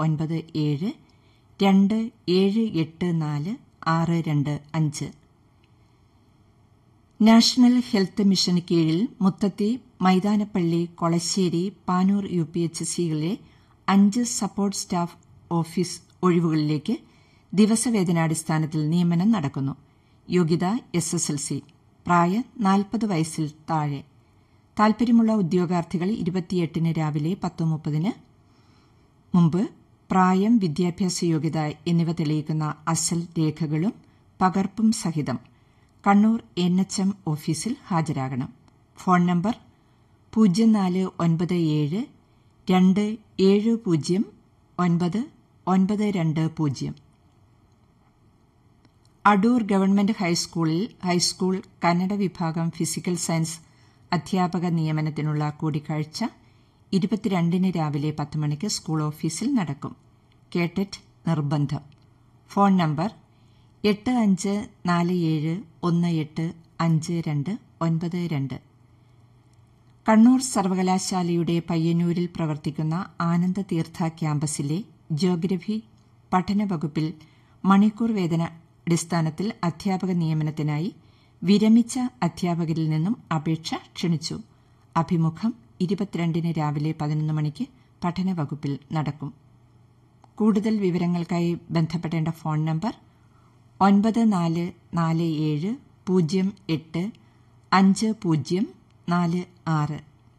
ഒൻപത് ഏഴ് രണ്ട് ഏഴ് എട്ട് നാല് ആറ് രണ്ട് അഞ്ച് നാഷണൽ ഹെൽത്ത് മിഷന് കീഴിൽ Muthathi Maidanappally Kolassery Panoor U P H സികളിലെ അഞ്ച് സപ്പോർട്ട് സ്റ്റാഫ് ഓഫീസ് ഒഴിവുകളിലേക്ക് ദിവസവേതനാടിസ്ഥാനത്തിൽ നിയമനം നടക്കുന്നു യോഗ്യത എസ് എസ് എൽ സി പ്രായം നാൽപ്പത് വയസ്സിൽ താഴെ താൽപര്യമുള്ള ഉദ്യോഗാർത്ഥികൾ ഇരുപത്തിയെട്ടിന് രാവിലെ പത്ത് മുപ്പതിന് മുമ്പ് പ്രായം വിദ്യാഭ്യാസ യോഗ്യത എന്നിവ തെളിയിക്കുന്ന അസൽ രേഖകളും പകർപ്പും സഹിതം കണ്ണൂർ എൻ എച്ച് എം ഓഫീസിൽ ഹാജരാകണം ഫോൺ നമ്പർ പൂജ്യം നാല് ഒൻപത് ഏഴ് രണ്ട് ഏഴ് പൂജ്യം ഒൻപത് ഒൻപത് രണ്ട് പൂജ്യം അടൂർ ഗവൺമെന്റ് ഹൈസ്കൂളിൽ ഹൈസ്കൂൾ കന്നഡ വിഭാഗം ഫിസിക്കൽ സയൻസ് അധ്യാപക നിയമനത്തിനുള്ള കൂടിക്കാഴ്ച ഇരുപത്തിരണ്ടിന് രാവിലെ പത്ത് മണിക്ക് സ്കൂൾ ഓഫീസിൽ നടക്കും കേട്ടറ്റ് നിർബന്ധം ഫോൺ നമ്പർ എട്ട് അഞ്ച് നാല് ഏഴ് ഒന്ന് എട്ട് അഞ്ച് രണ്ട് ഒൻപത് രണ്ട് കണ്ണൂർ സർവകലാശാലയുടെ പയ്യന്നൂരിൽ പ്രവർത്തിക്കുന്ന ആനന്ദ തീർത്ഥ ക്യാമ്പസിലെ ജിയോഗ്രഫി പഠന വകുപ്പിൽ മണിക്കൂർ വേതന അടിസ്ഥാനത്തിൽ അധ്യാപക നിയമനത്തിനായി വിരമിച്ച അധ്യാപകരിൽ നിന്നും അപേക്ഷ ക്ഷണിച്ചു അഭിമുഖം ഇരുപത്തിരണ്ടിന് രാവിലെ പതിനൊന്ന് മണിക്ക് പഠന വകുപ്പിൽ നടക്കും കൂടുതൽ വിവരങ്ങൾക്കായി ബന്ധപ്പെടേണ്ട ഫോൺ നമ്പർ ഒൻപത് നാല് നാല് ഏഴ് പൂജ്യം എട്ട് അഞ്ച് പൂജ്യം നാല് ആറ്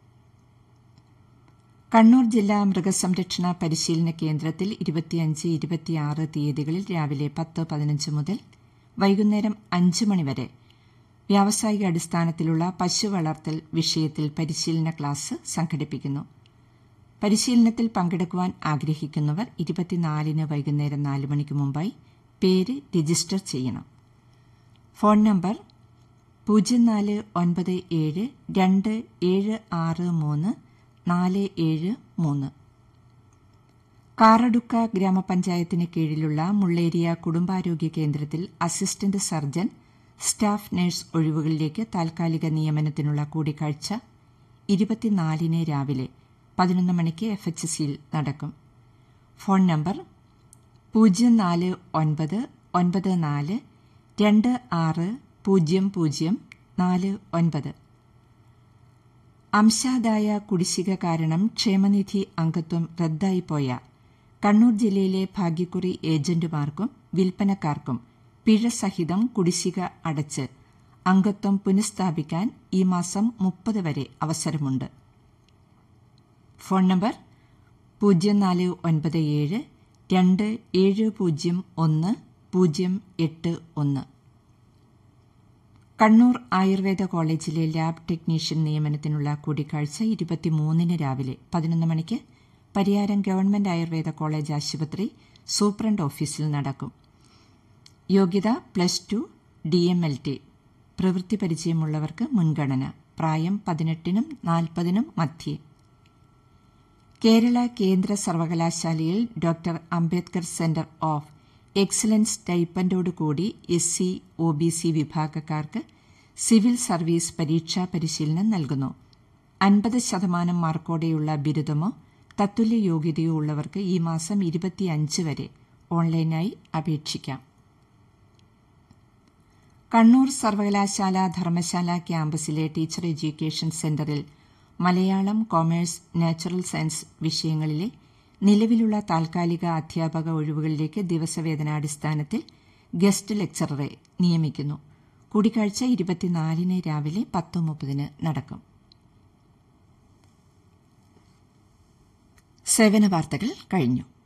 കണ്ണൂർ ജില്ലാ മൃഗസംരക്ഷണ പരിശീലന കേന്ദ്രത്തിൽ ഇരുപത്തിയഞ്ച് ഇരുപത്തിയാറ് തീയതികളിൽ രാവിലെ പത്ത് പതിനഞ്ച് മുതൽ വൈകുന്നേരം അഞ്ച് മണിവരെ വ്യാവസായിക അടിസ്ഥാനത്തിലുള്ള പശു വളർത്തൽ വിഷയത്തിൽ പരിശീലന ക്ലാസ് സംഘടിപ്പിക്കുന്നു പരിശീലനത്തിൽ പങ്കെടുക്കുവാൻ ആഗ്രഹിക്കുന്നവർ ഇരുപത്തിനാലിന് വൈകുന്നേരം നാല് മണിക്ക് മുമ്പായി പേര് രജിസ്റ്റർ ചെയ്യണം ഫോൺ നമ്പർ പൂജ്യം നാല് ഒൻപത് ഏഴ് രണ്ട് ഏഴ് ആറ് മൂന്ന് നാല് ഏഴ് മൂന്ന് കാറടുക്ക ഗ്രാമപഞ്ചായത്തിന് കീഴിലുള്ള മുള്ളേരിയ കുടുംബാരോഗ്യ കേന്ദ്രത്തിൽ അസിസ്റ്റന്റ് സർജൻ സ്റ്റാഫ് നഴ്സ് ഒഴിവുകളിലേക്ക് താൽക്കാലിക നിയമനത്തിനുള്ള കൂടിക്കാഴ്ച ഇരുപത്തിനാലിന് രാവിലെ പതിനൊന്ന് മണിക്ക് എഫ് എച്ച് സിയിൽ നടക്കും ഫോൺ നമ്പർ പൂജ്യം നാല് ഒൻപത് ഒൻപത് നാല് രണ്ട് ആറ് പൂജ്യം പൂജ്യം നാല് ഒൻപത് അംശാദായ കുടിശ്ശിക കാരണം ക്ഷേമനിധി അംഗത്വം റദ്ദായിപ്പോയ കണ്ണൂർ ജില്ലയിലെ ഭാഗ്യക്കുറി ഏജന്റുമാർക്കും വിൽപ്പനക്കാർക്കും പിഴ സഹിതം കുടിശ്ശിക അടച്ച് അംഗത്വം പുനഃസ്ഥാപിക്കാൻ ഈ മാസം മുപ്പത് വരെ അവസരമുണ്ട് ഫോൺ നമ്പർ പൂജ്യം നാല് ഒൻപത് ഏഴ് രണ്ട് ഏഴ് പൂജ്യം ഒന്ന് പൂജ്യം എട്ട് ഒന്ന് കണ്ണൂർ ആയുർവേദ കോളേജിലെ ലാബ് ടെക്നീഷ്യൻ നിയമനത്തിനുള്ള കൂടിക്കാഴ്ച ഇരുപത്തിമൂന്നിന് രാവിലെ പതിനൊന്ന് മണിക്ക് പരിയാരം ഗവൺമെന്റ് ആയുർവേദ കോളേജ് ആശുപത്രി സൂപ്രണ്ട് ഓഫീസിൽ നടക്കും യോഗ്യത plus two D M L T പ്രവൃത്തി പരിചയമുള്ളവർക്ക് മുൻഗണന പ്രായം പതിനെട്ടിനും നാൽപ്പതിനും മധ്യേ കേരള കേന്ദ്ര സർവകലാശാലയിൽ doctor Ambedkar centre of excellence ടൈപ്പൻഡോടുകൂടി S C O B C വിഭാഗക്കാർക്ക് സിവിൽ സർവീസ് പരീക്ഷാ പരിശീലനം നൽകുന്നു അൻപത് ശതമാനം മാർക്കോടെയുള്ള ബിരുദമോ തത്തുല്യ യോഗ്യതയോ ഉള്ളവർക്ക് ഈ മാസം ഇരുപത്തിയഞ്ച് വരെ ഓൺലൈനായി അപേക്ഷിക്കാം കണ്ണൂർ സർവകലാശാല ധർമ്മശാല ക്യാമ്പസിലെ ടീച്ചർ എഡ്യൂക്കേഷൻ സെന്ററിൽ മലയാളം കൊമേഴ്സ് നാച്ചുറൽ സയൻസ് വിഷയങ്ങളിലെ നിലവിലുള്ള താൽക്കാലിക അധ്യാപക ഒഴിവുകളിലേക്ക് ദിവസവേതനാടിസ്ഥാനത്തിൽ ഗസ്റ്റ് ലെക്ചററെ നിയമിക്കുന്നു കൂടിക്കാഴ്ച ഇരുപത്തിനാലിന് രാവിലെ പത്ത് മുപ്പതിന് നടക്കും സേവന വാർത്തകൾ കഴിഞ്ഞു